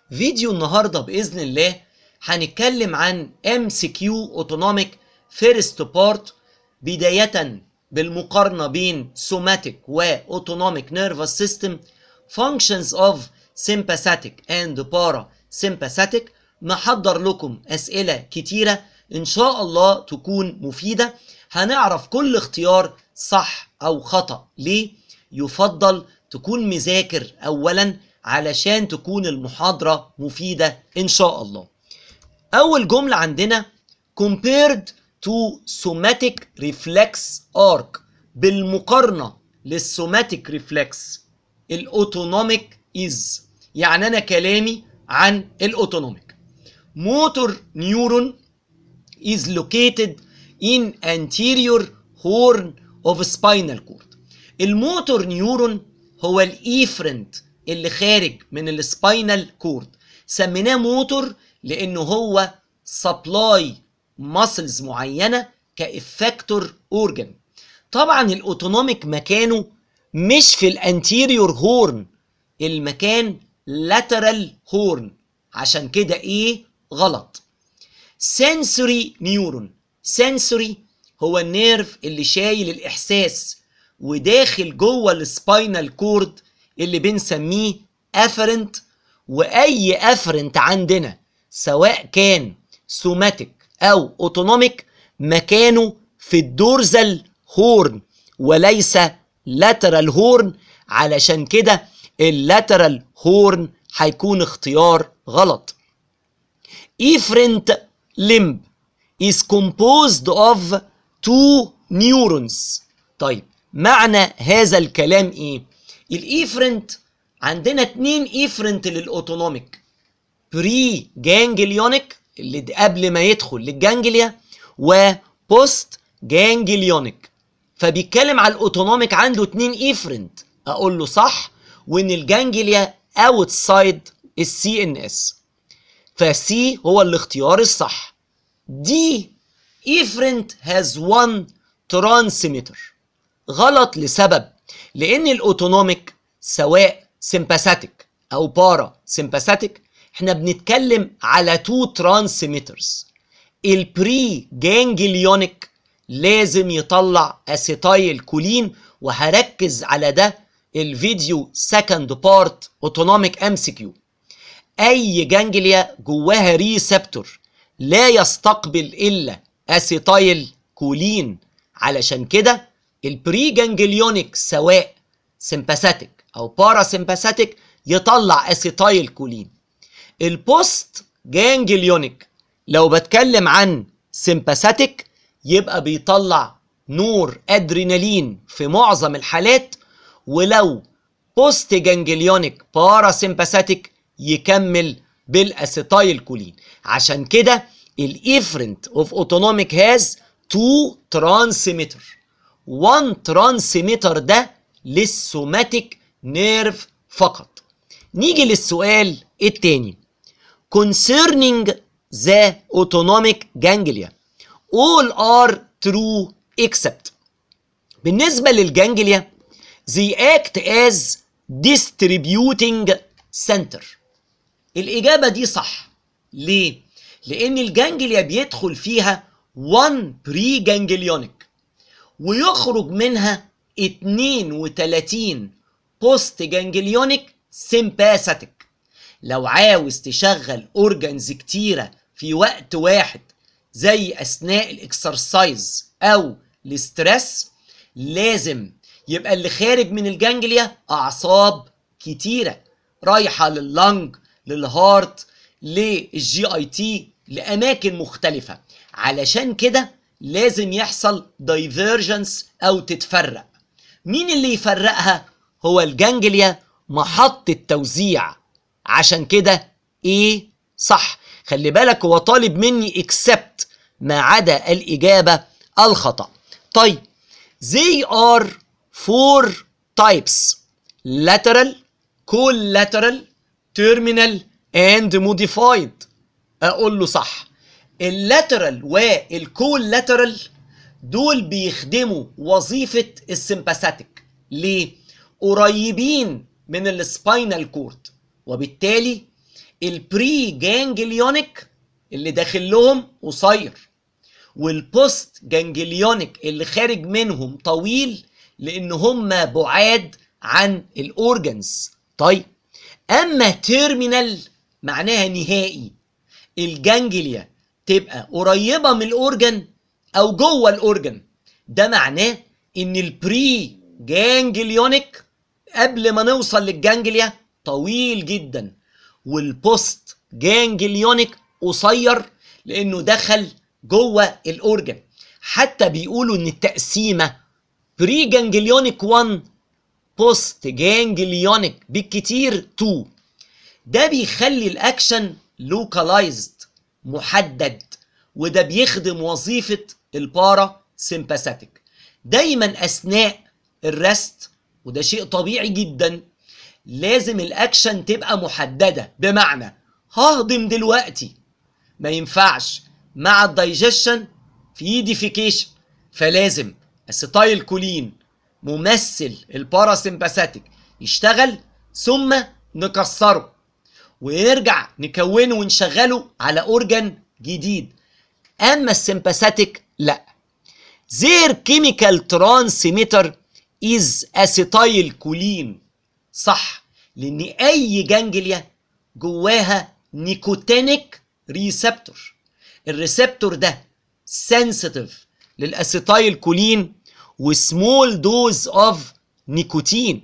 فيديو النهاردة بإذن الله هنتكلم عن MCQ Autonomic First Part بداية بالمقارنة بين Somatic و Autonomic Nervous System Functions of Sympathetic and Parasympathetic محضر لكم أسئلة كتيرة إن شاء الله تكون مفيدة هنعرف كل اختيار صح أو خطأ ليه يفضل تكون مذاكر أولا علشان تكون المحاضرة مفيدة إن شاء الله أول جملة عندنا compared to somatic reflex arc بالمقارنة للسوماتيك ريفلكس الاوتونوميك از يعني أنا كلامي عن الاوتونوميك motor neuron is located in anterior horn of spinal cord الموتور نيورون هو الايفرنت اللي خارج من السباينال كورد سميناه موتور لانه هو سبلاي ماسلز معينه كافكتور اورجن طبعا الاوتونوميك مكانه مش في الانتيريور هورن المكان لاترال هورن عشان كده ايه غلط سنسوري نيورون سنسوري هو النيرف اللي شايل الاحساس وداخل جوه السباينال كورد اللي بنسميه افرنت واي افرنت عندنا سواء كان سوماتيك او اوتونوميك مكانه في الدورزال هورن وليس لاترال هورن علشان كده اللاترال هورن هيكون اختيار غلط efferent limb is composed of two neurons طيب معنى هذا الكلام ايه الايفرنت عندنا اتنين ايفرنت للاوتونوميك بري جانجليونيك اللي قبل ما يدخل للجانجليا وبوست جانجليونيك فبيتكلم على الاوتونوميك عنده اتنين ايفرنت اقول له صح وان الجانجليا اوتسايد السي ان اس فسي هو الاختيار الصح دي efferent has one transmitter غلط لسبب لان الاوتونوميك سواء سمباثيك او بارا سمباثيك احنا بنتكلم على تو ترانسميترز البري جانجليونيك لازم يطلع اسيتايل كولين وهركز على ده الفيديو سكند بارت اوتونوميك ام سي كيو اي جانجليا جواها ريسبتور لا يستقبل الا اسيتايل كولين علشان كده البري جانجليونيك سواء سمباثيك او باراسمباثيك يطلع اسيتايل كولين البوست جانجليونيك لو بتكلم عن سمباثيك يبقى بيطلع نور ادرينالين في معظم الحالات ولو بوست جانجليونيك باراسمباثيك يكمل بالاسيتايل كولين عشان كده الافرنت اوف اوتونوميك هاز تو ترانسميتر وان ترانسميتر ده للسوماتيك نيرف فقط نيجي للسؤال التاني concerning the autonomic ganglia all are true except بالنسبة للجانجليا they act as distributing center الإجابة دي صح ليه؟ لأن الجانجليا بيدخل فيها 1 بري جانجليونيك ويخرج منها 32 بوست جانجليونيك سيمباثيك لو عاوز تشغل اورجانز كتيره في وقت واحد زي اثناء الاكسرسايز او الاسترس لازم يبقى اللي خارج من الجانجليا اعصاب كتيره رايحه لللنج للهارت للجي اي تي لاماكن مختلفه علشان كده لازم يحصل دايفيرجنس او تتفرق مين اللي يفرقها هو الجانجليا محطة توزيع عشان كده ايه صح خلي بالك هو طالب مني اكسبت ما عدا الإجابة الخطأ طيب they are four types lateral collateral terminal and modified اقول له صح اللاترال والكولاترال دول بيخدموا وظيفة السمباثيك ليه؟ قريبين من السباينال كورد وبالتالي البري جانجليونيك اللي داخل لهم قصير والبوست جانجليونيك اللي خارج منهم طويل لان هم بعاد عن الاورجنز طيب اما تيرمينال معناها نهائي الجانجليا تبقى قريبه من الاورجن او جوه الاورجن ده معناه ان البري جانجليونيك قبل ما نوصل للجانجليا طويل جدا والبوست جانجليونيك قصير لانه دخل جوه الاورجن حتى بيقولوا ان التقسيمه بري جانجليونيك 1 بوست جانجليونيك بالكتير 2 ده بيخلي الاكشن لوكالايزد محدد وده بيخدم وظيفه البارا سيمباثيك دايما اثناء الرست وده شيء طبيعي جدا لازم الاكشن تبقى محدده بمعنى ههضم دلوقتي ما ينفعش مع الدايجيشن في ديفيكيشن فلازم الستايل كولين ممثل الباراسمباثيك يشتغل ثم نكسره ونرجع نكونه ونشغله على اورجان جديد اما السمباثيك لا their chemical transmitter is acetylcholine صح لان اي جانجليا جواها نيكوتينيك ريسبتور الريسبتور ده سنسيتيف للاسيتايل كولين وسمول دوز اوف نيكوتين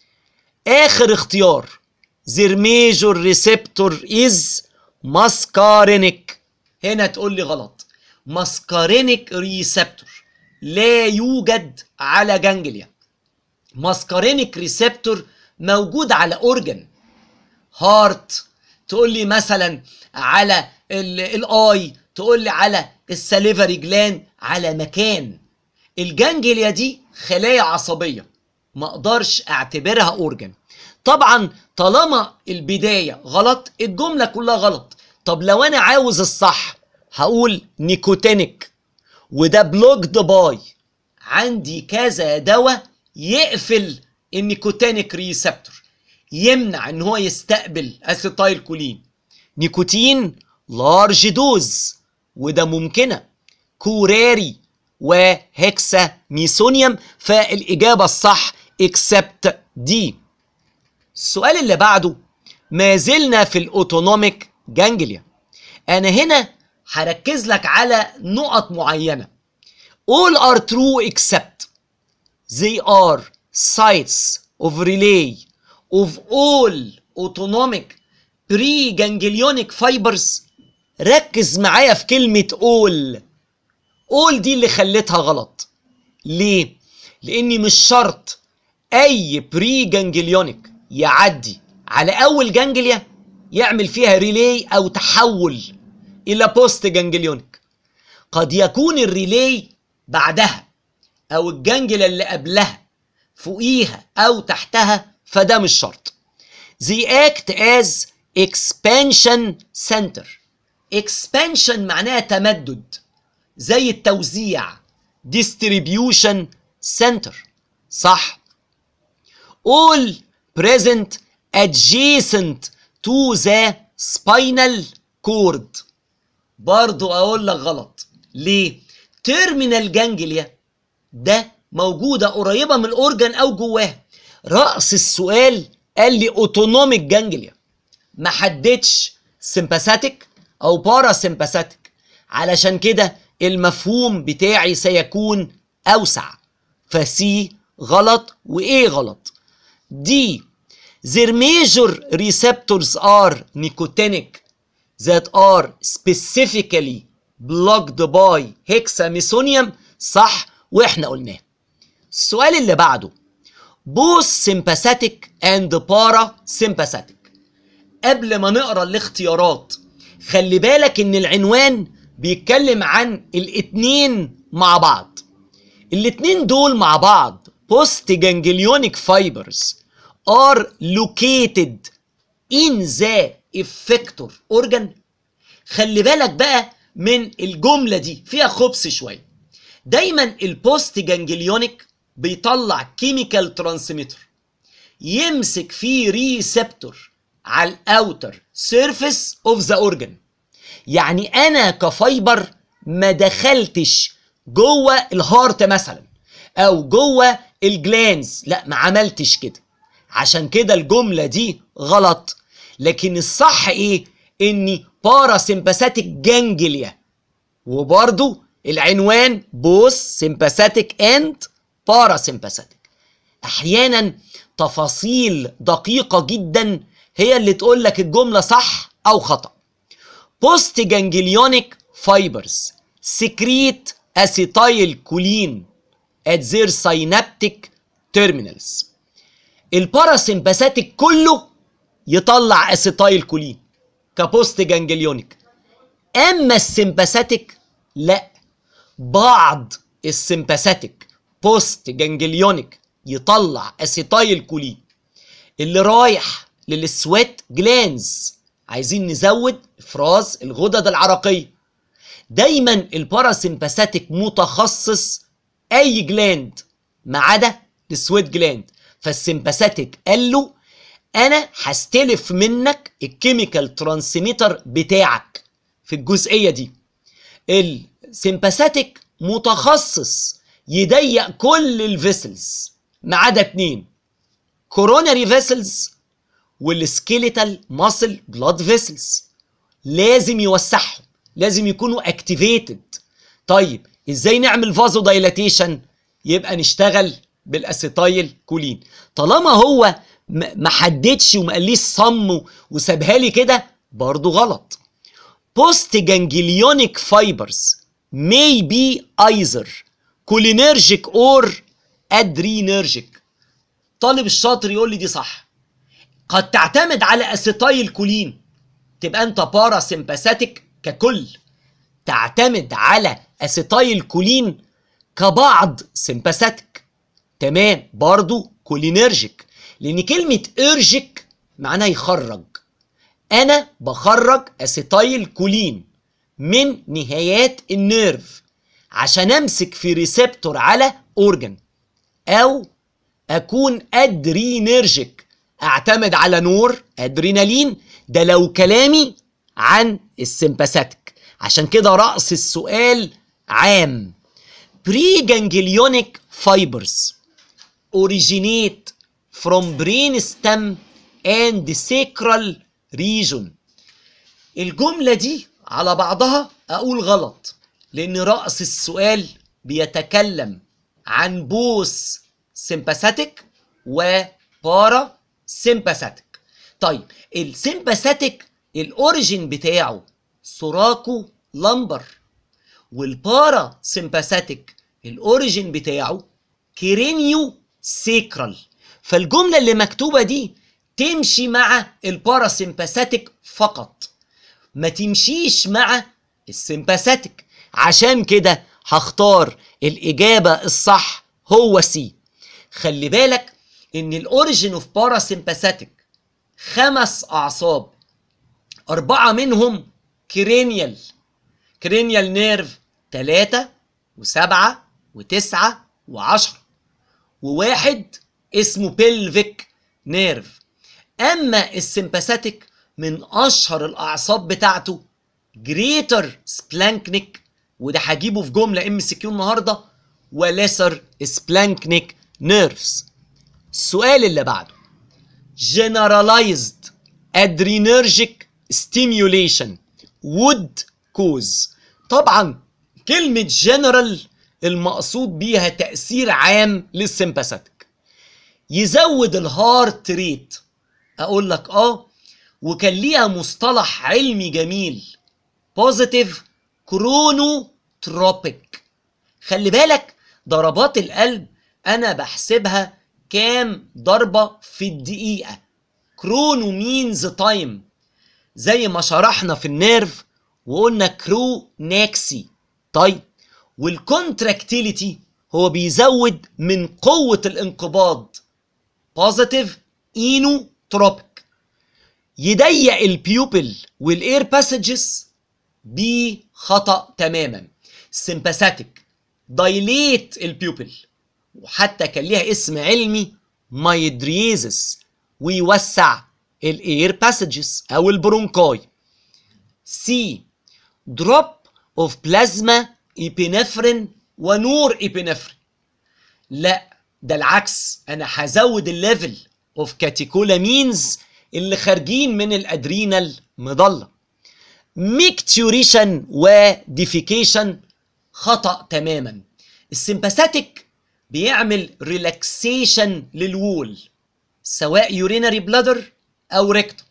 اخر اختيار their major receptor is muscarinic هنا تقول لي غلط muscarinic ريسبتور لا يوجد على جانجليا ماسكارينيك ريسبتور موجود على اورجن هارت تقول لي مثلا على الاي تقول لي على السليفري جلان على مكان الجانجليا دي خلايا عصبيه ما اقدرش اعتبرها اورجن طبعا طالما البدايه غلط الجمله كلها غلط طب لو انا عاوز الصح هقول نيكوتينيك وده بلوكد باي عندي كذا دواء يقفل النيكوتينيك ريسبتور يمنع ان هو يستقبل اسيتايل كولين نيكوتين لارج دوز وده ممكنه كوراري وهكسا ميسونيوم فالاجابه الصح اكسبت دي السؤال اللي بعده ما زلنا في الاوتونوميك جانجليا انا هنا هركز لك على نقط معينه all are true except they are sites of relay of all autonomic pre-ganglionic fibers ركز معايا في كلمة all all دي اللي خلتها غلط ليه؟ لأني مش شرط أي بري جانجليونيك يعدي على أول جانجليا يعمل فيها ريلي أو تحول إلى بوست جانجليونيك قد يكون الريلي بعدها أو الجانجليا اللي قبلها فوقيها أو تحتها فده مش شرط they act as expansion center expansion معناها تمدد زي التوزيع distribution center صح all present adjacent to the spinal cord برضو اقول لك غلط ليه تيرمينال جانجليا ده موجوده قريبه من الاورجن او جواها راس السؤال قال لي اوتونوميك جانجليا ما حددش سمباثيك او بارا سمباثيك علشان كده المفهوم بتاعي سيكون اوسع فسي غلط وايه غلط دي their major receptors are nicotinic that are specifically blocked by hexamethonium صح واحنا قلناه السؤال اللي بعده both sympathetic and parasympathetic قبل ما نقرا الاختيارات خلي بالك ان العنوان بيتكلم عن الاتنين مع بعض الاتنين دول مع بعض post ganglionic fibers are located in the effector organ خلي بالك بقى من الجملة دي فيها خبص شوية دايما البوست جانجليونيك بيطلع كيميكال ترانسميتر يمسك فيه ريسبتور على الاوتر سيرفيس اوف ذا اورجن يعني انا كفايبر ما دخلتش جوه الهارت مثلا او جوه الجلانز لا ما عملتش كده عشان كده الجمله دي غلط لكن الصح ايه اني باراسمباثيك جانجليا وبرضو العنوان بوث سمباثيك اند باراسمباثيك احيانا تفاصيل دقيقه جدا هي اللي تقول لك الجمله صح او خطا بوست جانجليونيك فايبرز سكريت اسيتايل كولين at their synaptic terminals الباراسمباثيك كله يطلع اسيتايل كولين كبوست جانجليونيك اما السمباثيك لا بعض السمباثيك بوست جانجليونيك يطلع اسيتايل كولين اللي رايح للسويت جلانز عايزين نزود افراز الغدد العرقيه دايما الباراسمباثيك متخصص اي جلاند ما عدا السويت جلاند فالسمباثيك قال له انا هستلف منك الكيميكال ترانسميتر بتاعك في الجزئيه دي السمباثيك متخصص يضيق كل الفيسلز ما عدا اتنين كوروناري فيسلز والسكيليتال ماسل بلاد فيسلز لازم يوسعهم لازم يكونوا اكتيفيتد طيب ازاي نعمل فازو دايلاتيشن يبقى نشتغل بالاسيتايل كولين طالما هو ما حددش وما قاليش صم وسابها لي كده برضه غلط بوست جانجليونيك فايبرز may be either cholinergic or adrenergic طالب الشاطر يقول لي دي صح قد تعتمد على اسيتايل كولين تبقى انت باراسمباثيك ككل تعتمد على اسيتايل كولين كبعض سمباثيك تمام برضو كولينرجيك لان كلمه ارجيك معناها يخرج انا بخرج اسيتايل كولين من نهايات النيرف عشان امسك في ريسبتور على اورجن او اكون ادرينرجيك اعتمد على نور ادرينالين ده لو كلامي عن السمباثيك عشان كده رأس السؤال عام بري جانجليونيك فايبرز originate from brain stem and sacral region الجملة دي على بعضها أقول غلط لأن رأس السؤال بيتكلم عن بوث سمباثيك وبارا سمباثيك طيب السمباثيك الاوريجين بتاعه سوراكو لمبر والبارا سمباثيك الاوريجين بتاعه كيرينيو سيكرال فالجمله اللي مكتوبه دي تمشي مع الباراسمباثيك فقط ما تمشيش مع السمباثيك عشان كده هختار الاجابه الصح هو سي خلي بالك ان الاوريجين اوف باراسمباثيك خمس اعصاب اربعه منهم كرينيال كرينيال نيرف تلاتة وسبعة وتسعة وعشرة وواحد اسمه بيلفيك نيرف اما السمباثيك من اشهر الاعصاب بتاعته جريتر سبلانكنيك وده هجيبه في جمله ام سي كيو النهارده وليسر سبلانكنيك نيرفز السؤال اللي بعده generalized adrenergic stimulation would cause طبعا كلمة general المقصود بيها تأثير عام للسمباثيك يزود الهارت ريت اقول لك اه وكان ليها مصطلح علمي جميل بوزيتيف كرونوتروبيك خلي بالك ضربات القلب انا بحسبها كام ضربة في الدقيقة كرونو مينز تايم زي ما شرحنا في النيرف وقلنا كرو ناكسي طيب والكونتراكتيليتي هو بيزود من قوة الانقباض بوزيتيف اينو تروبيك يضيق البيوبل والاير باسجز بخطأ تماما سمباثيك دايليت البيوبل وحتى كان ليها اسم علمي مايدريزس ويوسع الاير باسجز او البرونكاي سي دروب اوف بلازما ايبينفرين ونور ايبينفرين لا ده العكس انا هزود الليفل اوف كاتيكولامينز اللي خارجين من الادرينال مضله ميكتوريشن وديفيكيشن خطا تماما السمباثيك بيعمل ريلاكسيشن للوول سواء يورينري بلادر او ريكتوم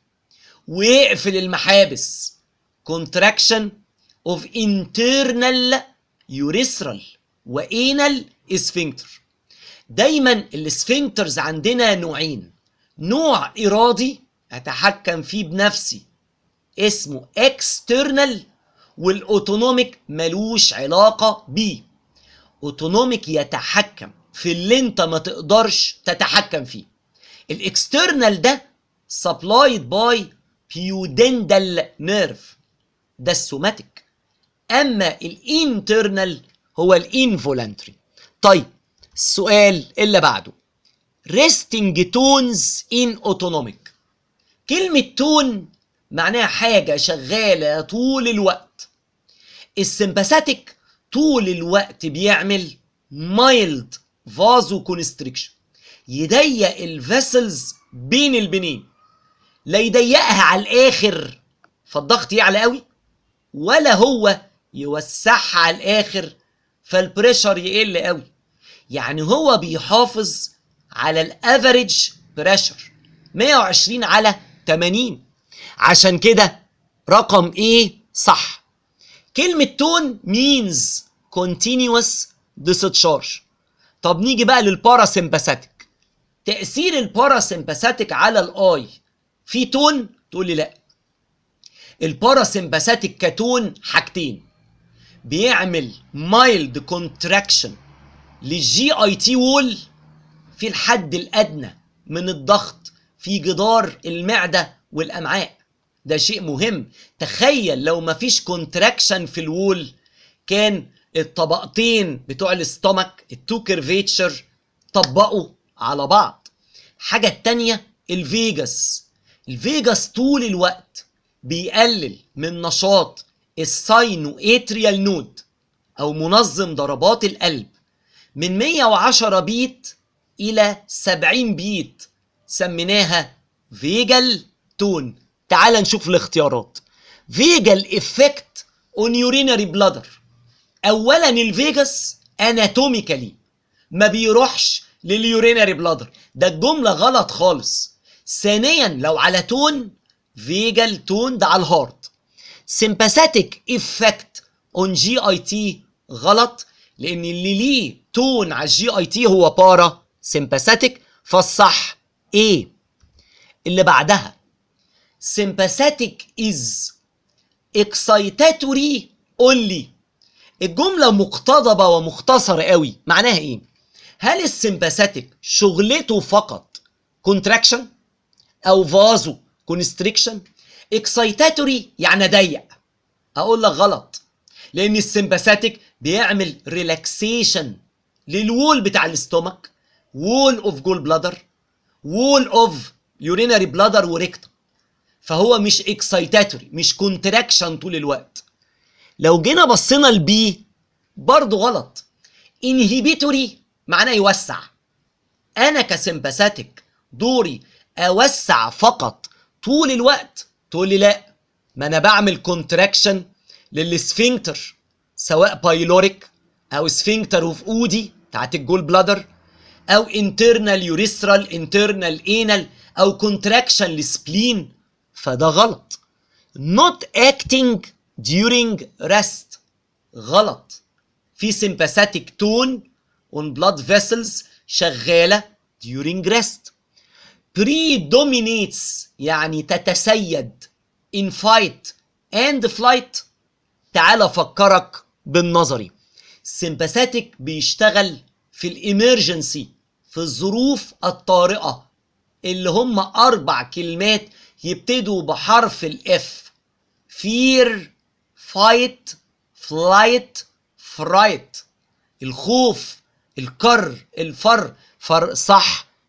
ويقفل المحابس contraction of internal urethral وانال اسفنكتر دايما الاسفنكترز عندنا نوعين نوع ارادي اتحكم فيه بنفسي اسمه external والاوتونوميك ملوش علاقه بيه اوتونوميك يتحكم في اللي انت ما تقدرش تتحكم فيه الاكسترنال ده سبلايد باي بيودندال نيرف ده السوماتيك اما الانترنال هو الانفولانتري طيب السؤال اللي بعده ريستنج تونز ان اوتونوميك كلمة تون معناها حاجة شغالة طول الوقت السمباثيك طول الوقت بيعمل مايلد فازو كونستريكشن يضيق الفيسلز بين البنين لا يضيقها على الاخر فالضغط يعلى قوي ولا هو يوسعها على الاخر فالبريشر يقل قوي يعني هو بيحافظ على الافريج بريشر 120 على 80 عشان كده رقم ايه صح كلمة تون means continuous discharge طب نيجي بقى للباراسمباثيك تأثير الباراسمباثيك على الاي في تون تقول لي لا الباراسمباثيك كتون حاجتين بيعمل مايلد كونتراكشن للجي اي تي وول في الحد الادنى من الضغط في جدار المعده والامعاء ده شيء مهم تخيل لو مفيش كونتراكشن في الوول كان الطبقتين بتوع الاستومك التو كيرفيتشر طبقوا على بعض حاجة التانية الفيجاس الفيجاس طول الوقت بيقلل من نشاط الساينو اتريال نود او منظم ضربات القلب من 110 بيت الى 70 بيت سميناها فيجال تون تعال نشوف الاختيارات فيجال افكت اون يورينري بلادر اولا الفيجاس اناتوميكالي ما بيروحش لليورينري بلادر ده الجمله غلط خالص ثانيا لو على تون فيجال تون ده على الهارت سمباثيك افكت اون جي اي تي غلط لان اللي ليه تون على الجي اي تي هو بارا سمباثيك فالصح ايه اللي بعدها sympathetic is excitatory only الجملة مقتضبة ومختصرة قوي معناها ايه هل السمباثيك شغلته فقط contraction او فازو constriction excitatory يعني ضيق اقول لك غلط لان السمباثيك بيعمل ريلاكسيشن للوول بتاع الاستومك وول اوف جول بلادر وول اوف يورينري بلادر وريكتم فهو مش اكسايتاتوري مش كونتراكشن طول الوقت لو جينا بصينا لبي برضه غلط انهبيتوري معناه يوسع انا كسمباثيك دوري اوسع فقط طول الوقت تقول لي لا ما انا بعمل كونتراكشن للسفنكتر سواء بايلوريك او سفنكتر اوف اودي بتاعت الجول بلادر او انترنال يوريثرال انترنال انال او كونتراكشن لسبلين فده غلط not acting during rest غلط في sympathetic tone on blood vessels شغالة during rest predominates يعني تتسيد in fight and flight تعال افكرك بالنظري sympathetic بيشتغل في الامرجنسي في الظروف الطارئة اللي هم أربع كلمات يبتدوا بحرف الاف fear fight flight fright الخوف الكر الفر فر صح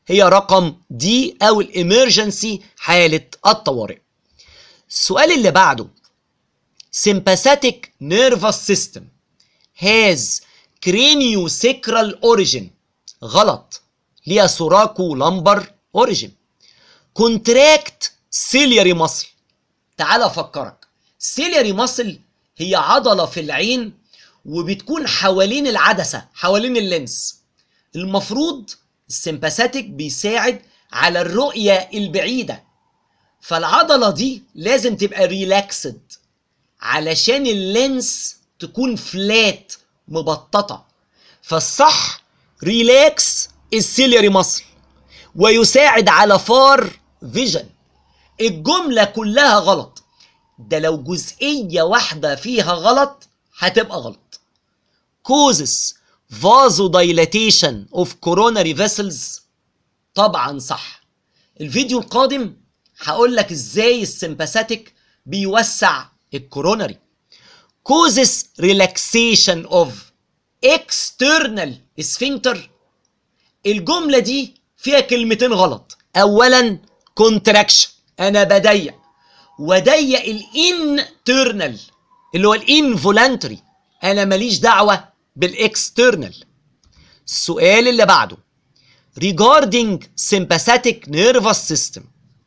هي رقم دي او الامرجنسي حالة الطوارئ السؤال اللي بعده sympathetic nervous system has craniosacral origin غلط ليها سوراكو لمبر origin contract ciliary muscle تعال افكرك ciliary muscle هي عضلة في العين وبتكون حوالين العدسة حوالين اللينس المفروض السمباثيك بيساعد على الرؤية البعيدة فالعضلة دي لازم تبقى ريلاكسد علشان اللينس تكون فلات مبططة فالصح ريلاكس السيلياري ماسل ويساعد على فار فيجن الجملة كلها غلط ده لو جزئية واحدة فيها غلط هتبقى غلط causes vasodilatation of coronary vessels طبعا صح الفيديو القادم هقول لك ازاي السمباثيك بيوسع الكوروناري causes relaxation of external sphincter الجملة دي فيها كلمتين غلط اولا contraction انا بضيق وضيق الانترنال اللي هو الانفولانتري انا ماليش دعوة بالاكسترنال السؤال اللي بعده regarding sympathetic nervous system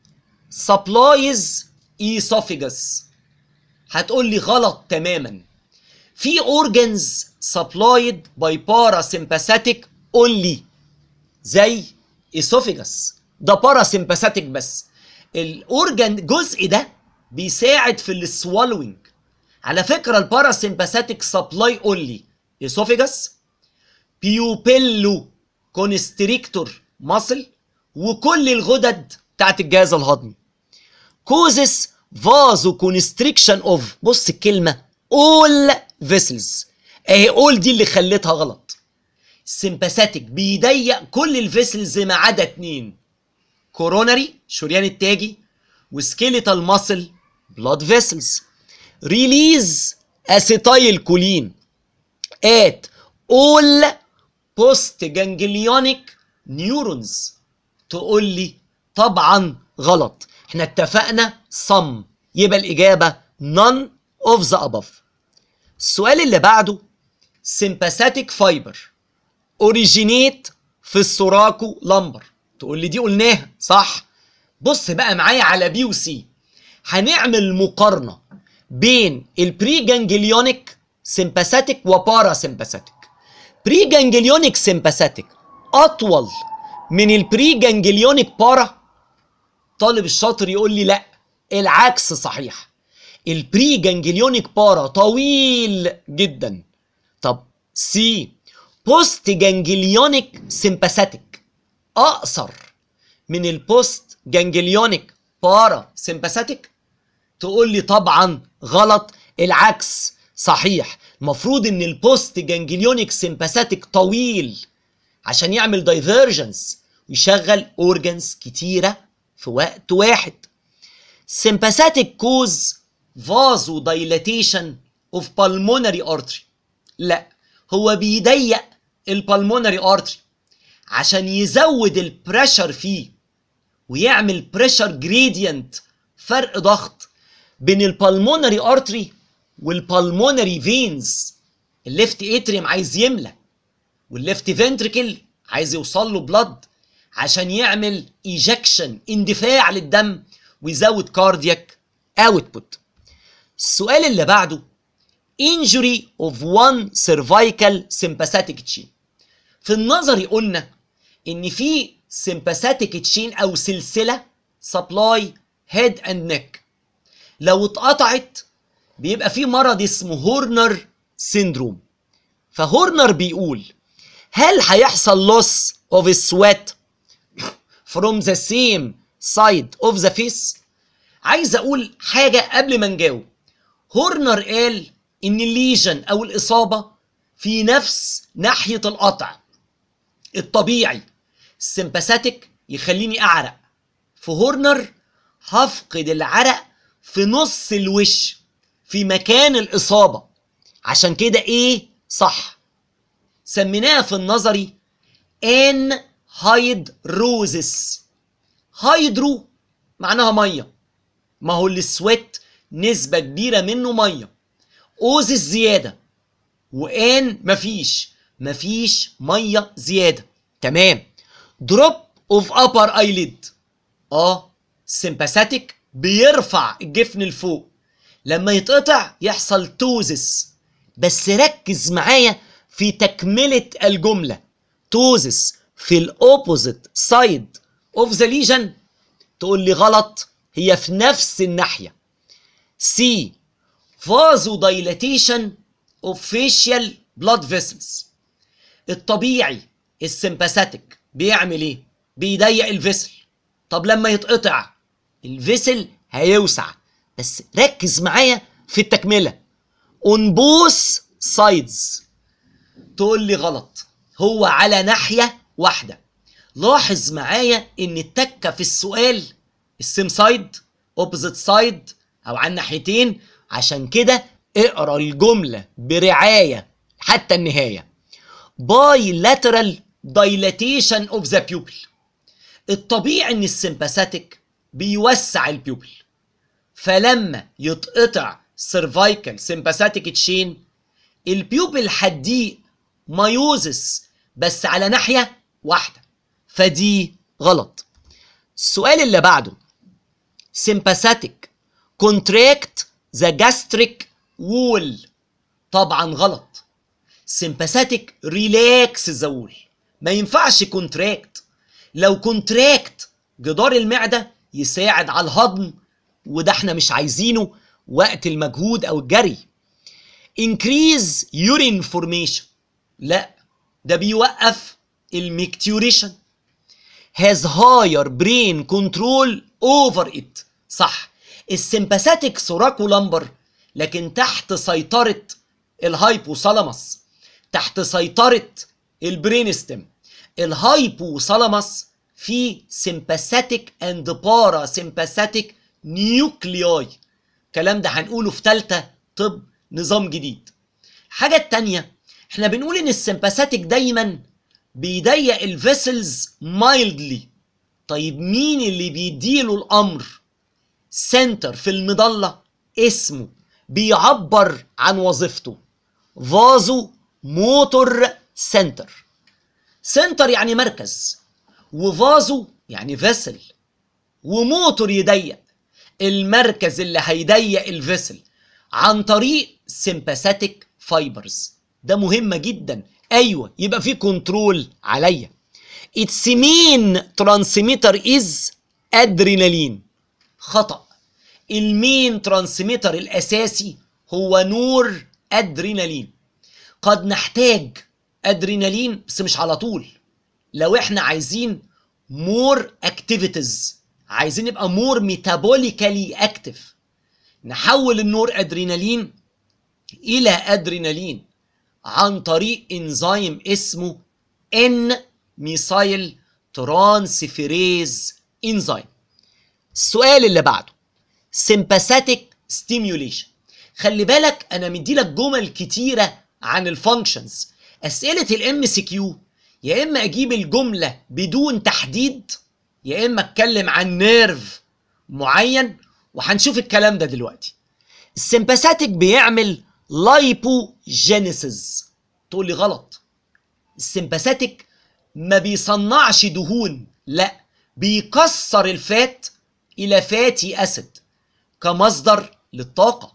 supplies esophagus هتقول لي غلط تماما في organs supplied by parasympathetic only زي esophagus ده parasympathetic بس الاورجان الجزء ده بيساعد في السوالوينج على فكره الباراسيمباثيك سبلاي اونلي esophagus بيوبيلو كونستريكتور ماسل وكل الغدد بتاعت الجهاز الهضمي كوزس فازو كونستريكشن اوف بص الكلمه اول فيسلز اهي اول دي اللي خليتها غلط السمباثيك بيضيق كل الفيسلز ما عدا اتنين كوروناري شريان التاجي وسكيليتال ماسل بلاد فيسلز ريليز اسيتايل كولين ات اول بوست جانجليونيك نيورونز تقول لي طبعا غلط احنا اتفقنا صم يبقى الاجابه none of the above السؤال اللي بعده sympathetic fiber originate في السوراكو لمبر تقول لي دي قلناها صح بص بقى معايا على بي وسي هنعمل مقارنه بين البري جانجليونيك سمباثيك وبارا سمباثيك بري جانجليونيك سمباثيك اطول من البري جانجليونيك بارا طالب الشاطر يقول لي لا العكس صحيح البري جانجليونيك بارا طويل جدا طب سي بوست جانجليونيك سمباثيك اقصر من البوست جانجليونيك بارا سمباثيك تقول لي طبعا غلط العكس صحيح المفروض ان البوست جانجليونيك سمباثيك طويل عشان يعمل دايفرجنس ويشغل اورجنز كتيره في وقت واحد sympathetic cause vasodilatation of pulmonary artery لا هو بيضيق البلمونري ارتري عشان يزود البريشر فيه ويعمل بريشر جريدينت فرق ضغط بين البلمونري ارتري والبلمونري فينز الليفت اتريم عايز يملى والليفت فنتريكل عايز يوصل له بلد عشان يعمل ايجكشن اندفاع للدم ويزود كاردياك اوتبوت السؤال اللي بعده injury of one cervical sympathetic chain في النظري قلنا ان في sympathetic chain او سلسله supply head and neck لو اتقطعت بيبقى في مرض اسمه هورنر سيندروم فهورنر بيقول هل هيحصل loss of sweat from the same side of the face عايز اقول حاجه قبل ما نجاوب هورنر قال ان الليجن او الاصابه في نفس ناحيه القطع الطبيعي السمباثيك يخليني اعرق في هورنر هفقد العرق في نص الوش في مكان الاصابه عشان كده ايه صح سميناها في النظري ان هايدروزس هايدرو معناها ميه ما هو السويت نسبة كبيرة منه ميه اوزس زيادة وان مفيش مفيش ميه زيادة تمام دروب اوف ابر ايليد اه سيمباثيك بيرفع الجفن لفوق لما يتقطع يحصل توزس بس ركز معايا في تكملة الجملة توزس في الاوبوزيت سايد اوف ذا ليجن تقول لي غلط هي في نفس الناحية سي فازو دايلاتيشن اوف فيشيال بلاد فيسلز الطبيعي السمباثيك بيعمل ايه بيضيق الفيسل طب لما يتقطع الفيسل هيوسع بس ركز معايا في التكمله اون بوث سايدز تقول لي غلط هو على ناحيه واحده لاحظ معايا ان التكه في السؤال السيم سايد اوبوزيت سايد او على الناحيتين عشان كده اقرا الجمله برعايه حتى النهايه bilateral dilatation of the pupil الطبيعي ان السمباثيك بيوسع البيوبل فلما يتقطع سيرفايكال سمباثيك تشين البيوبل هتضيق مايوزس بس على ناحيه واحده فدي غلط السؤال اللي بعده sympathetic contract the gastric wall طبعا غلط sympathetic relax the wall ما ينفعش كونتراكت لو كونتراكت جدار المعدة يساعد على الهضم وده احنا مش عايزينه وقت المجهود او الجري increase urine formation لا ده بيوقف الميكتوريشن has higher brain control over it صح السمباثيك سوراكو لمبر لكن تحت سيطرة الهايبوثالاموس تحت سيطرة البرينستم الهايبوثالاموس في سمباثيك اند بارا سمباثيك نيوكلياي الكلام ده هنقوله في تالتة طب نظام جديد الحاجة التانية احنا بنقول ان السمباثيك دايما بيضيق الفيسلز مايلدلي طيب مين اللي بيديله الامر سنتر في المضلة اسمه بيعبر عن وظيفته فازو موتور سنتر سنتر يعني مركز وفازو يعني فيسل وموتور يضيق المركز اللي هيضيق الفيسل عن طريق سمباثيك فايبرز ده مهمة جدا ايوه يبقى في كنترول عليا its main transmitter is ادرينالين خطأ المين ترانسميتر الاساسي هو نور ادرينالين قد نحتاج ادرينالين بس مش على طول لو احنا عايزين مور اكتيفيتيز عايزين نبقى مور ميتابوليكالي اكتف نحول النور ادرينالين الى ادرينالين عن طريق انزيم اسمه ان ميثايل ترانسفيريز انزيم السؤال اللي بعده sympathetic stimulation خلي بالك انا مديلك جمل كتيره عن الفانكشنز اسئله الام سي كيو يا اما اجيب الجمله بدون تحديد يا اما اتكلم عن نيرف معين وهنشوف الكلام ده دلوقتي السمباثيك بيعمل لايبوجينيسيس تقول لي غلط السمباثيك ما بيصنعش دهون لا بيكسر الفات الى فاتي اسيد كمصدر للطاقه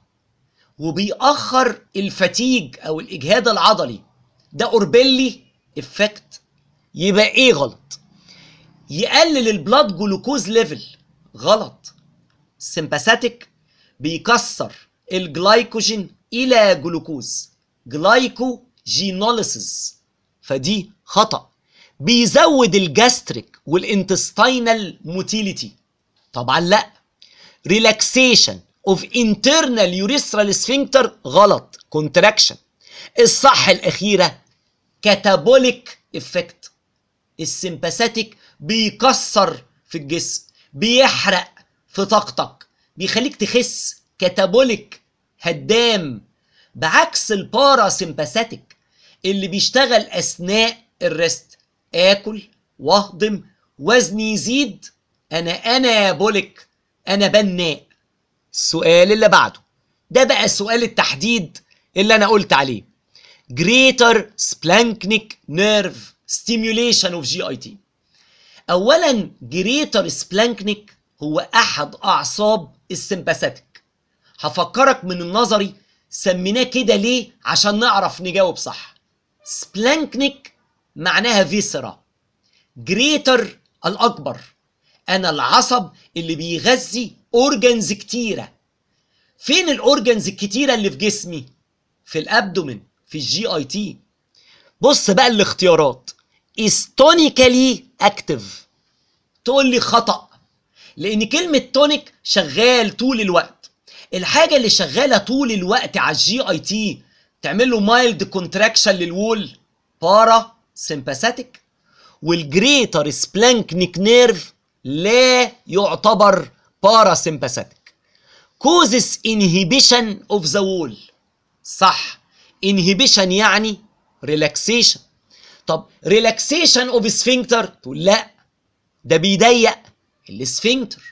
وبيأخر الفتيج او الاجهاد العضلي ده اوربيلي افكت يبقى ايه غلط يقلل البلاد جلوكوز ليفل غلط السمباثيك بيكسر الجلايكوجين الى جلوكوز جلايكوجينوليسيس فدي خطأ بيزود الجاستريك والانتستينال موتيليتي طبعا لا ريلاكسيشن اوف انترنال يوريثرال سفنكتر غلط كونتراكشن الصح الاخيره كاتابوليك افكت السمباثيك بيكسر في الجسم بيحرق في طاقتك بيخليك تخس كاتابوليك هدام بعكس البارا سمباثيك اللي بيشتغل اثناء الريست اكل واهضم وزني يزيد انا انابوليك انا بناء السؤال اللي بعده ده بقى سؤال التحديد اللي انا قلت عليه greater splanchnic nerve stimulation of GIT اولا greater splanchnic هو احد اعصاب السمباثيك هفكرك من النظري سميناه كده ليه عشان نعرف نجاوب صح سبلانكنيك معناها فيسرا جريتر الاكبر انا العصب اللي بيغذي اورجنز كتيره فين الاورجنز الكتيره اللي في جسمي في الابدومين في الجي اي تي بص بقى الاختيارات استونيكالي اكتف تقول لي خطا لان كلمه تونيك شغال طول الوقت الحاجه اللي شغاله طول الوقت على الجي اي تي تعمل له مايلد كونتراكشن للوول بارا سمباثيك والجريتر سبلانكنيك نيرف لا يعتبر بارا سمباثيك كوزس انهيبيشن اوف ذا وول صح انهيبيشن يعني ريلاكسيشن طب ريلاكسيشن اوف سفنكتر تقول لا ده بيضيق السفنكتر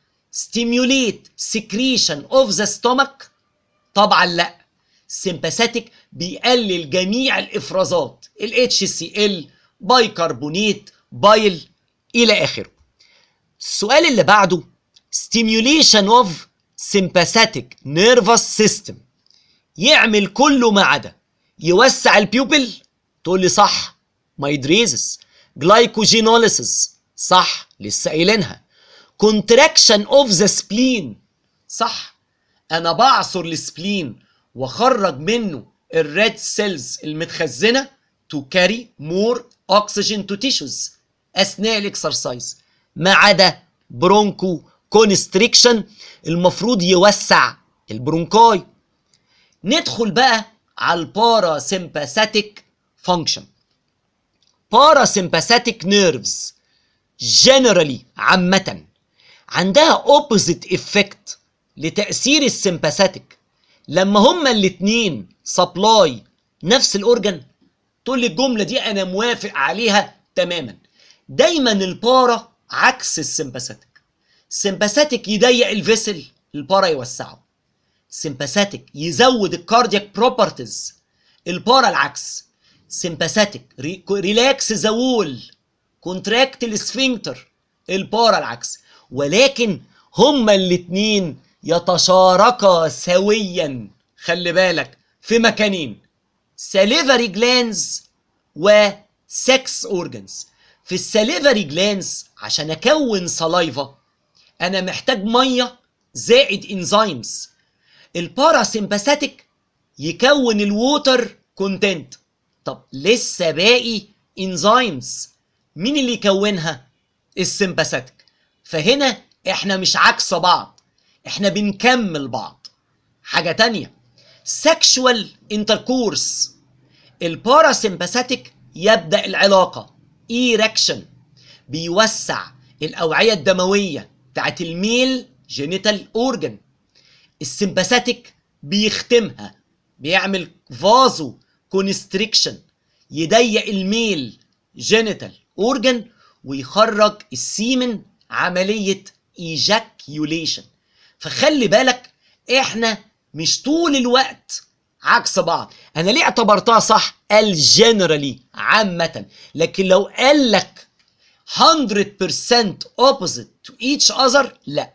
stimulate secretion of the stomach طبعا لا سمباثيك بيقلل جميع الافرازات ال HCl بايكربونات بايل الى اخره السؤال اللي بعده stimulation of sympathetic nervous system يعمل كله ما عدا يوسع البيوبل تقول لي صح مايدريزس جلايكوجينوليسيس صح لسه قايلينها كونتراكشن اوف ذا سبلين صح انا بعصر السبلين واخرج منه الريد سيلز المتخزنه تو كاري مور اوكسجين تو تيشوز اثناء الاكسرسايز ما عدا برونكو كونستريكشن المفروض يوسع البرونكاي ندخل بقى على البارا سمباثيك فانكشن بارا سمباثيك نيرفز جنرالي عامة عندها اوبوزيت افكت لتأثير السمباثيك لما هما الاتنين سبلاي نفس الاورجن تقول لي الجملة دي انا موافق عليها تماما دايما البارا عكس السمباثيك السمباثيك يضيق الفيسل البارا يوسعه سمباثيك يزود الكاردياك بروبرتيز البارا العكس سمباثيك ريلاكس ذا وول كونتراكت السفنكتر البارا العكس ولكن هما الاتنين يتشاركا سويا خلي بالك في مكانين ساليفري جلانز وسكس اورجنز في الساليفري جلانز عشان اكون سلايفا انا محتاج ميه زائد انزيمز الباراسمباثيك يكون الووتر كونتنت طب لسه باقي انزيمز مين اللي يكونها السمباثيك فهنا احنا مش عكس بعض احنا بنكمل بعض حاجة تانية sexual intercourse الباراسمباثيك يبدأ العلاقة erection بيوسع الأوعية الدموية بتاعت الميل جينيتال اورجن السمباثيك بيختمها بيعمل فازو كونستريكشن يضيق الميل جينيتال اورجن ويخرج السيمن عملية ايجاكيوليشن فخلي بالك احنا مش طول الوقت عكس بعض انا ليه اعتبرتها صح قال جنرالي عامة لكن لو قال لك 100% opposite to each other لا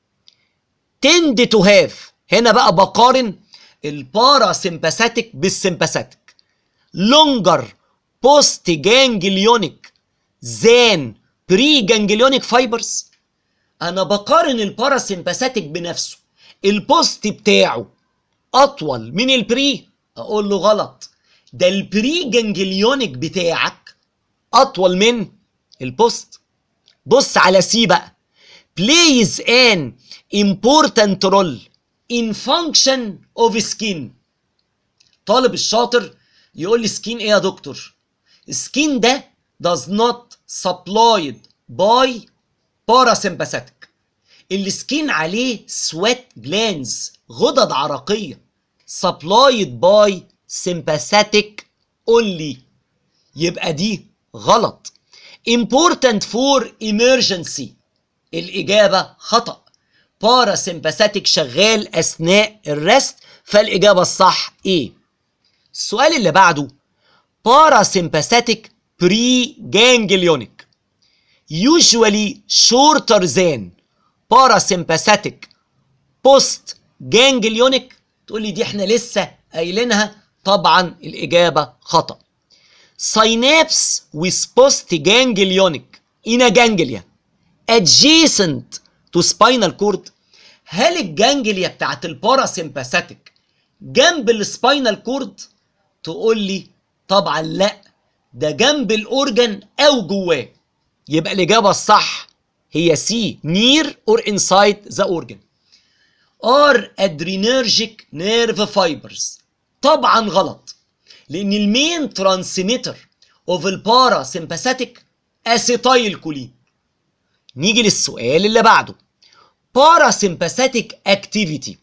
tend to have هنا بقى بقارن الباراسمباثيك بالسمباثيك longer post ganglionic than بري جانجليونيك فايبرز انا بقارن الباراسمباثيك بنفسه البوست بتاعه اطول من البري اقول له غلط ده البري جانجليونيك بتاعك اطول من البوست بص على سي بقى plays an important role in function of skin طالب الشاطر يقول لي سكين ايه يا دكتور سكين ده does not supplied by parasympathetic السكين عليه sweat glands غدد عرقية supplied by sympathetic only يبقى دي غلط important for emergency الإجابة خطأ باراسمباثيك شغال أثناء الرست فالإجابة الصح إيه السؤال اللي بعده باراسمباثيك بري جانجليونيك usually shorter than parasympathetic post ganglionic تقول لي دي احنا لسه قايلينها طبعا الإجابة خطأ synapse with post ganglionic in a ganglia adjacent to spinal cord هل الجانجليا بتاعت الباراسمباثيك جنب السباينال كورد تقول لي طبعا لا ده جنب الاورجن او جواه يبقى الاجابه الصح هي سي نير اور انسايد ذا اورجن ار ادرينرجيك نيرف فايبرز طبعا غلط لان المين ترانسميتر اوف الباراسمباثيك اسيتايل كولين نيجي للسؤال اللي بعده باراسمباثيك اكتيفيتي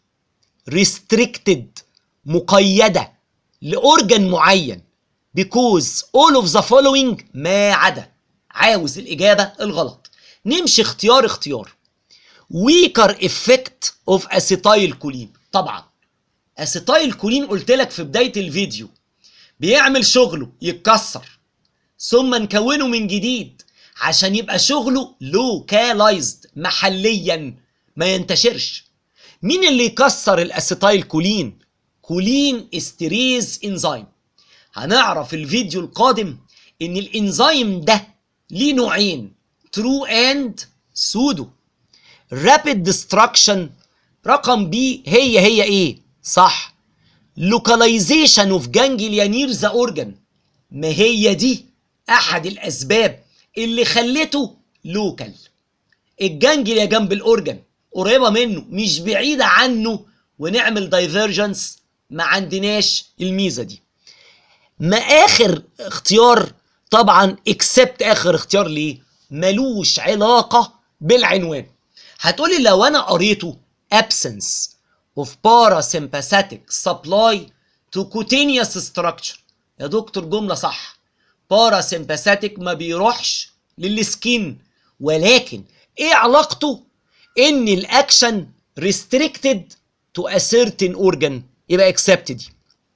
restricted مقيدة لأورجن معين because all of the following ما عدا عاوز الإجابة الغلط نمشي اختيار اختيار weaker effect of acetylcholine طبعا acetylcholine قلت لك في بداية الفيديو بيعمل شغله يتكسر ثم نكونه من جديد عشان يبقى شغله localized محليا ما ينتشرش مين اللي يكسر الاسيتايل كولين كولين استريز انزيم هنعرف الفيديو القادم ان الانزيم ده ليه نوعين ترو اند سودو رابيد ديستراكشن رقم بي هي هي ايه صح لوكاليزيشن اوف جانجليا نير ذا اورجان ما هي دي احد الاسباب اللي خلته لوكال الجانجليا جنب الاورجان قريبه منه مش بعيده عنه ونعمل دايفرجنس ما عندناش الميزه دي ما اخر اختيار طبعا اكسبت اخر اختيار ليه ملوش علاقه بالعنوان هتقولي لو انا قريته absence of parasympathetic supply to cutaneous structure يا دكتور جمله صح parasympathetic ما بيروحش للسكين ولكن ايه علاقته ان الاكشن restricted to a certain organ يبقى accept دي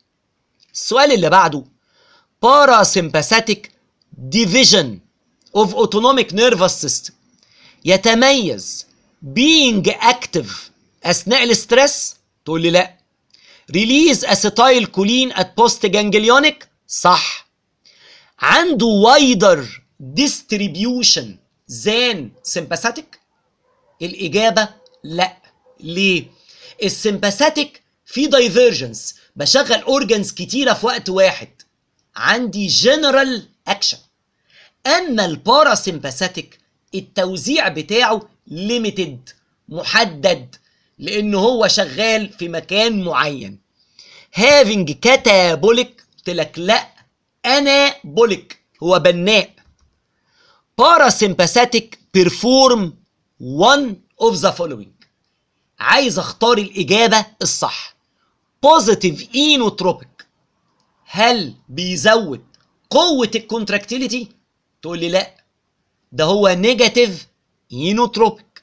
السؤال اللي بعده parasympathetic division of autonomic nervous system يتميز being active اثناء الاسترس تقول لي لا release acetyl choline at post ganglionic صح عنده wider distribution than sympathetic الإجابة لا ليه؟ السمباثيك في دايفرجنس بشغل اورجنز كتيرة في وقت واحد عندي جنرال اكشن اما الباراسمباثيك التوزيع بتاعه ليميتد محدد لانه هو شغال في مكان معين هافينج كاتابوليك قلت لك لا انا بوليك هو بناء باراسمباثيك بيرفورم one of the following عايز اختار الإجابة الصح positive inotropic هل بيزود قوة الكونتراكتيليتي؟ تقول لي لا ده هو نيجاتيف اينوتروبيك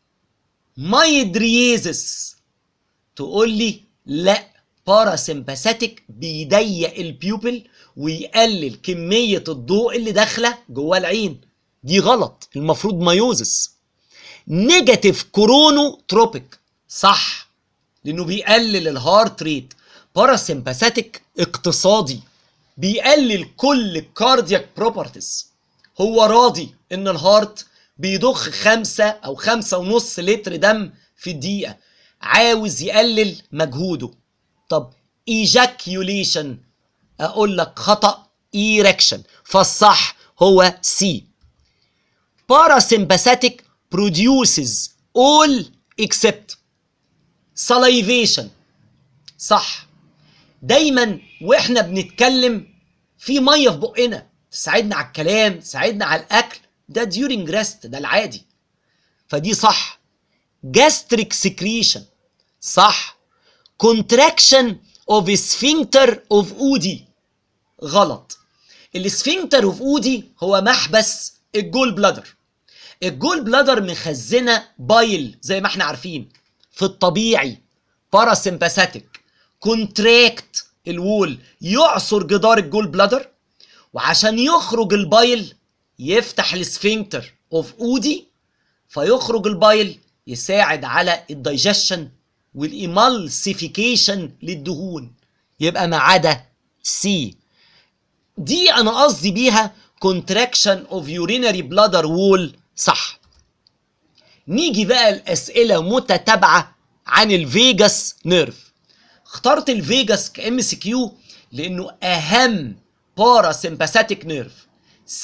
مايدريزس تقول لي لا باراسمباثيك بيضيق البيوبل ويقلل كمية الضوء اللي داخلة جوه العين دي غلط المفروض مايوزس نيجاتيف كورونو تروبيك صح لانه بيقلل الهارت ريت باراسمباثيك اقتصادي بيقلل كل الكاردياك بروبرتيز هو راضي ان الهارت بيضخ خمسة او خمسة ونص لتر دم في الدقيقة عاوز يقلل مجهوده طب ايجاكيوليشن اقول لك خطأ ايركشن فالصح هو سي parasympathetic produces all except salivation صح دايما واحنا بنتكلم في ميه في بقنا تساعدنا على الكلام تساعدنا على الاكل ده during rest ده العادي فدي صح gastric secretion صح contraction of sphincter of Udi غلط السفنكتر اوف اودي هو محبس الجول بلادر الجول بلادر مخزنه بايل زي ما احنا عارفين في الطبيعي باراسمباثيك كونتراكت الوول يعصر جدار الجول بلادر وعشان يخرج البايل يفتح السفنكتر اوف اودي فيخرج البايل يساعد على الدايجيشن والايمالسيفيكيشن للدهون يبقى ما عدا سي دي انا قصدي بيها contraction of urinary bladder wall صح نيجي بقى الاسئله متتابعه عن الفيجاس نيرف اخترت الفيجاس كام سي كيو لانه اهم باراسمباثيك نيرف 70%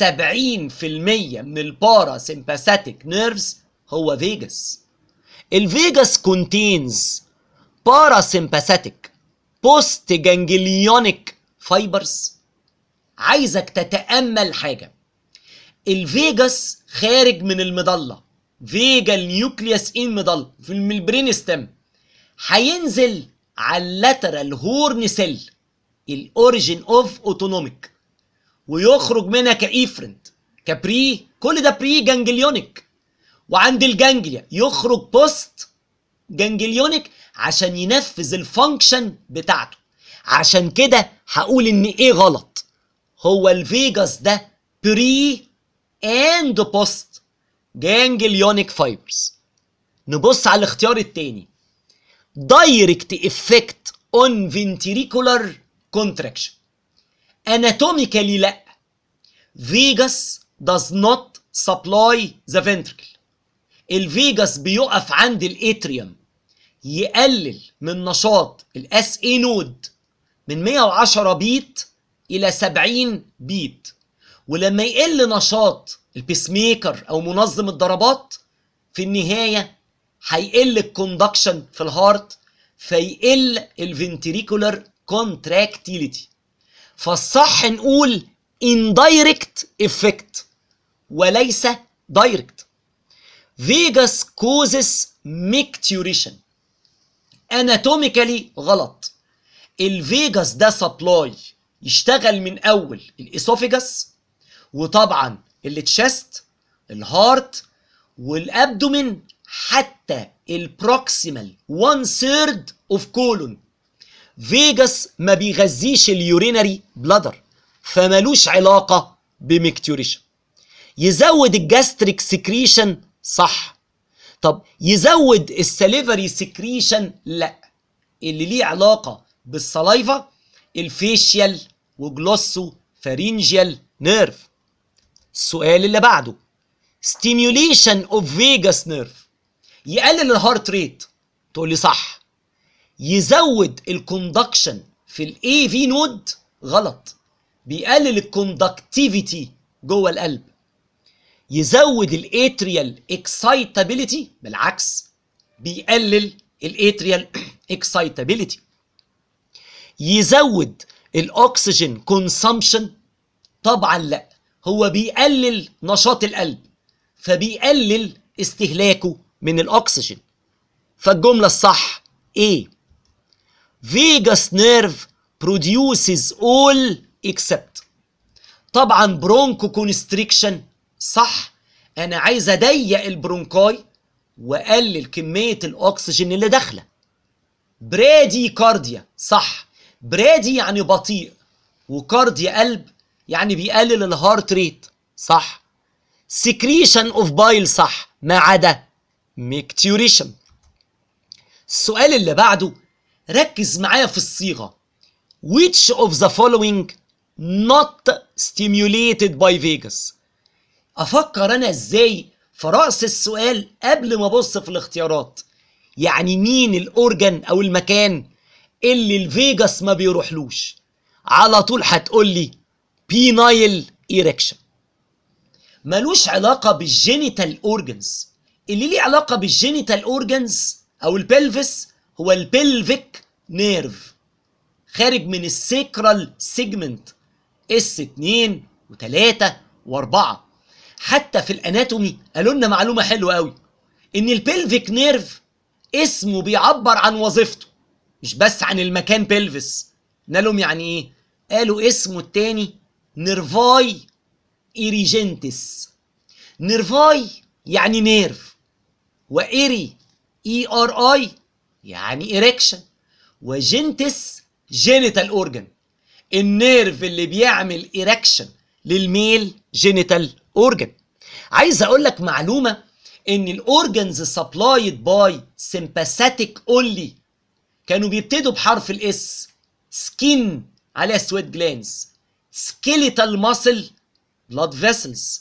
من الباراسمباثيك نيرفز هو فيجاس الفيجاس كونتينز باراسمباثيك بوست جانجليونيك فايبرز عايزك تتامل حاجه الفيجاس خارج من المضله فيجال نيوكليوس ان مضله في البرين ستيم هينزل على اللاترال هورن سيل الاوريجين اوف اوتونوميك ويخرج منها كايفرنت كبري كل ده بري جانجليونيك وعند الجانجليا يخرج بوست جانجليونيك عشان ينفذ الفانكشن بتاعته عشان كده هقول ان ايه غلط هو الفيجاس ده بري اند بوست جانجليونيك فايبرز نبص على الاختيار التاني دايركت افكت اون فنتريكولار كونتراكشن اناتوميكالي لا فيجاس does not supply the ventricle الفيجاس بيقف عند الاتريوم يقلل من نشاط الاس اي نود من 110 بيت الى 70 بيت ولما يقل نشاط البيس ميكر او منظم الضربات في النهايه هيقل الكوندكشن في الهارت فيقل الفنتريكولار كونتراكتيليتي فالصح نقول indirect effect وليس direct فيجاس كوزس ميكتوريشن اناتوميكالي غلط الفيجاس ده سبلاي يشتغل من اول الاسوفيجاس وطبعا التشست الهارت والابدومين حتى البروكسيمال 1 ثيرد اوف كولون فيجاس ما بيغذيش اليورينري بلادر فملوش علاقة بميكتوريشن يزود الجاستريك سكريشن صح طب يزود السليفري سكريشن لا اللي ليه علاقة بالسلايفا الفيشيال وجلوسو فارينجيال نيرف السؤال اللي بعده stimulation of vagus nerve يقلل الهارت ريت تقول لي صح يزود الكوندكشن في الاي في نود غلط بيقلل الكوندكتيفيتي جوه القلب يزود الاتريال اكسايتابيليتي بالعكس بيقلل الاتريال اكسايتابيليتي يزود الاكسجين كونسامشن طبعا لا هو بيقلل نشاط القلب فبيقلل استهلاكه من الاكسجين فالجمله الصح ايه فيجاس نيرف produces all except طبعا برونكو كونستريكشن صح انا عايز اضيق البرونكاي واقلل كميه الاكسجين اللي داخله برادي كارديا صح برادي يعني بطيء وكارديا قلب يعني بيقلل الهارت ريت صح سكريشن اوف بايل صح ما عدا ميكتوريشن السؤال اللي بعده ركز معايا في الصيغه which of the following not stimulated by Vegas افكر انا ازاي في راس السؤال قبل ما ابص في الاختيارات يعني مين الاورجن او المكان اللي الفيجاس ما بيروحلوش على طول هتقول لي بينايل ايركشن ملوش علاقه بالجينيتال اورجنز اللي ليه علاقه بالجينيتال اورجنز او البلفس هو البلفيك نيرف خارج من السيكرال سيجمنت اس 2 و3 و4 حتى في الاناتومي قالوا لنا معلومه حلوه قوي ان البلفيك نيرف اسمه بيعبر عن وظيفته مش بس عن المكان بلفس قلنا لهم يعني ايه قالوا اسمه التاني نيرفاي ايريجنتس نيرفاي يعني نيرف وإيري اي ار اي يعني إيركشن وجنتس جينيتال اورجن النيرف اللي بيعمل إيركشن للميل جينيتال اورجن عايز اقول لك معلومه ان الاورجنز سبلايد باي سمباثيك اونلي كانوا بيبتدوا بحرف الاس سكين عليها سويت جلانز سكيليتال ماسل بلاد فيسلز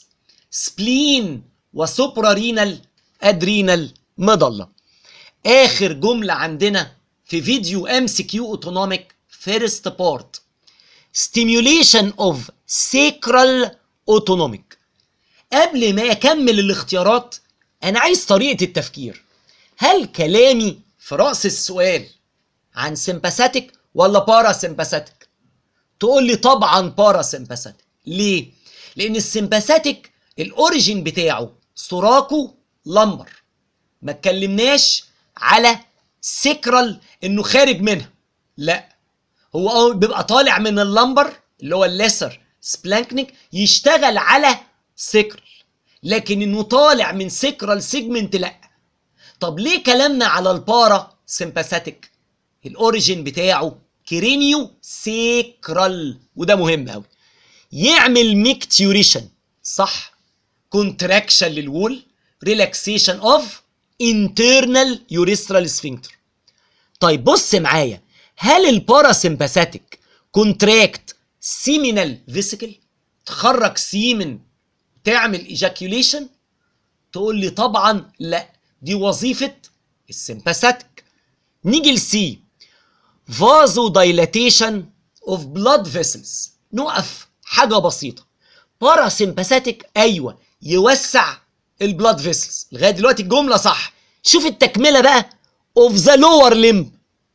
سبلين وسوبرا رينال ادرينال مضله اخر جمله عندنا في فيديو ام سي كيو اوتونوميك فيرست بارت stimulation of sacral autonomic قبل ما اكمل الاختيارات انا عايز طريقه التفكير هل كلامي في راس السؤال عن سمباثيك ولا بارا سمباثيك تقول لي طبعا بارا سمباثيك ليه لان السمباثيك الاوريجين بتاعه سوراكو لمبر ما اتكلمناش على سكرال انه خارج منها لا هو اه بيبقى طالع من اللمبر اللي هو الليسر سبلانكنيك يشتغل على سكرال لكن انه طالع من سكرال سيجمنت لا طب ليه كلامنا على البارا سمباثيك الاوريجين بتاعه كرينيو سيكرال وده مهم قوي يعمل ميكتيوريشن صح كونتراكشن للوول ريلاكسيشن اوف انترنال يوريسترال سفنكتر طيب بص معايا هل الباراسمباثيك كونتراكت سيمينال فيسيكل تخرج سيمن تعمل ايجاكيوليشن تقول لي طبعا لا دي وظيفه السمباثيك نيجي لسي فازو دايلاتيشن اوف بلاد فيسلز نقف حاجه بسيطه باراسمباثيك ايوه يوسع البلاد فيسلز لغايه دلوقتي الجمله صح شوف التكمله بقى اوف ذا لور ليمب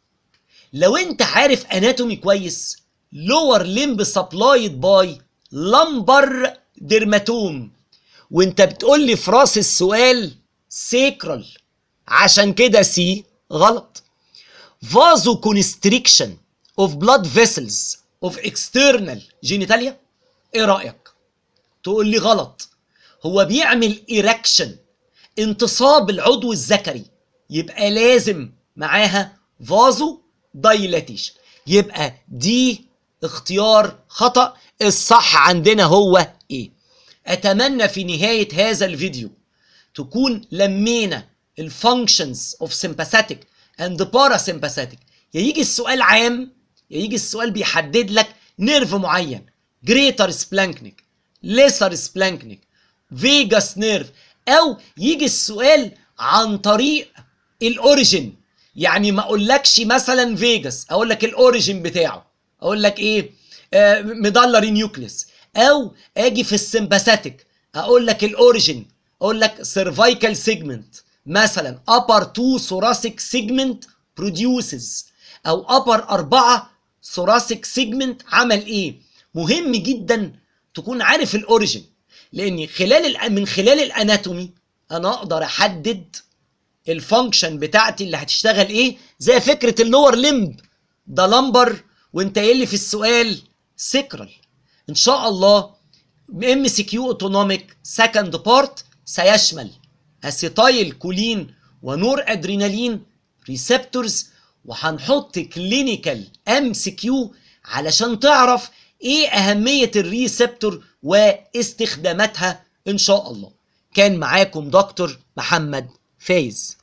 لو انت عارف اناتومي كويس لور ليمب سبلايد باي لمبر ديرماتوم وانت بتقول لي في راس السؤال سيكرال عشان كده سي غلط فازو كونستريكشن اوف بلاد فيسلز اوف اكسترنال جينيتاليا ايه رايك تقول لي غلط هو بيعمل ايركشن انتصاب العضو الذكري يبقى لازم معاها فازو دايلاتيشن يبقى دي اختيار خطأ الصح عندنا هو ايه اتمنى في نهاية هذا الفيديو تكون لمينا الفانكشنز اوف سمباثيك اند باراسمباثيك يا يجي السؤال عام يا يجي السؤال بيحدد لك نيرف معين جريتر سبلانكنيك ليسر سبلانكنيك فيجاس نيرف او يجي السؤال عن طريق الاوريجين يعني ما اقولكش مثلا فيجاس اقول لك الاوريجين بتاعه اقول لك ايه آه مدلري نيوكليس او اجي في السمباثيك اقول لك الاوريجين اقول لك سيرفايكال سيجمنت مثلا upper 2 thoracic segment produces او upper 4 thoracic segment عمل ايه مهم جدا تكون عارف الاوريجين لان خلال من خلال الاناتومي انا اقدر احدد الفانكشن بتاعتي اللي هتشتغل ايه زي فكره اللور لمب ده لمبر وانت قايل لي في السؤال سكرال ان شاء الله ام سي كيو اوتونوميك سكند بارت سيشمل اسيتايل كولين ونور ادرينالين ريسبتورز وهنحط كلينيكال ام سي كيو علشان تعرف ايه اهميه الريسبتور واستخداماتها ان شاء الله كان معاكم دكتور محمد فايز